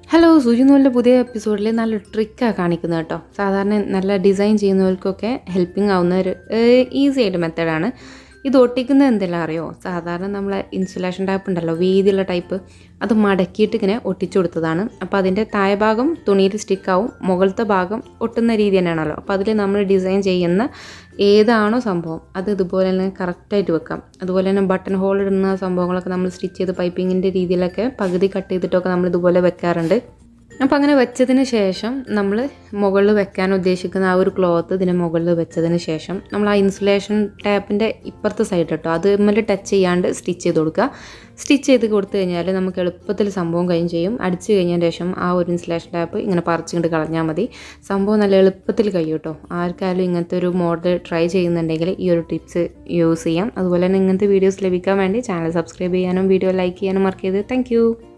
hello സുജിനൂലിൻ്റെ പുതിയ എപ്പിസോഡിൽ നല്ല ട്രിക്കാണ് കാണിക്കുന്നത് കേട്ടോ സാധാരണ നല്ല ഡിസൈൻ ചെയ്യുന്നവർക്കൊക്കെ ഹെൽപ്പിംഗ് ആവുന്ന ഒരു ഈസി ആയിട്ട് മെത്തേഡാണ് ഇത് ഒട്ടിക്കുന്നത് എന്തെല്ലാം അറിയോ സാധാരണ നമ്മളെ ഇൻസുലേഷൻ ടൈപ്പ് ഉണ്ടല്ലോ വീതിയുള്ള ടൈപ്പ് അത് മടക്കിയിട്ട് ഇങ്ങനെ ഒട്ടിച്ചു കൊടുത്തതാണ് അപ്പോൾ അതിൻ്റെ താഴെ ഭാഗം തുണിയിൽ സ്റ്റിക്കാവും മുകളിലത്തെ ഭാഗം ഒട്ടുന്ന രീതി തന്നെയാണല്ലോ അപ്പോൾ അതിൽ നമ്മൾ ഡിസൈൻ ചെയ്യുന്ന ഏതാണോ സംഭവം അത് ഇതുപോലെ തന്നെ കറക്റ്റായിട്ട് വെക്കാം അതുപോലെ തന്നെ ബട്ടൺ ഹോൾ ഇടുന്ന സംഭവങ്ങളൊക്കെ നമ്മൾ സ്റ്റിച്ച് ചെയ്ത് പൈപ്പിങ്ങിൻ്റെ രീതിയിലൊക്കെ പകുതി കട്ട് ചെയ്തിട്ടൊക്കെ നമ്മൾ ഇതുപോലെ വെക്കാറുണ്ട് അപ്പോൾ അങ്ങനെ വെച്ചതിന് ശേഷം നമ്മൾ മുകളിൽ വെക്കാൻ ഉദ്ദേശിക്കുന്ന ആ ഒരു ക്ലോത്ത് ഇതിന് മുകളിൽ വെച്ചതിന് ശേഷം നമ്മൾ ആ ഇൻസുലേഷൻ ടാപ്പിൻ്റെ ഇപ്പുറത്തെ സൈഡ് കേട്ടോ അത് മേലെ ടച്ച് ചെയ്യാണ്ട് സ്റ്റിച്ച് ചെയ്ത് കൊടുക്കുക സ്റ്റിച്ച് ചെയ്ത് കൊടുത്തു കഴിഞ്ഞാൽ നമുക്ക് എളുപ്പത്തിൽ സംഭവം കഴിയും ചെയ്യും അടിച്ചു കഴിഞ്ഞതിന് ശേഷം ആ ഒരു ഇൻസുലേഷൻ ടാപ്പ് ഇങ്ങനെ പറിച്ചുകൊണ്ട് കളഞ്ഞാൽ മതി സംഭവം നല്ല എളുപ്പത്തിൽ കഴിയും കേട്ടോ ആർക്കായാലും ഇങ്ങനത്തെ ഒരു മോഡൽ ട്രൈ ചെയ്യുന്നുണ്ടെങ്കിൽ ഈ ഒരു ടിപ്സ് യൂസ് ചെയ്യാം അതുപോലെ തന്നെ ഇങ്ങനത്തെ വീഡിയോസ് ലഭിക്കാൻ വേണ്ടി ചാനൽ സബ്സ്ക്രൈബ് ചെയ്യാനും വീഡിയോ ലൈക്ക് ചെയ്യാനും മറക്കരുത് താങ്ക്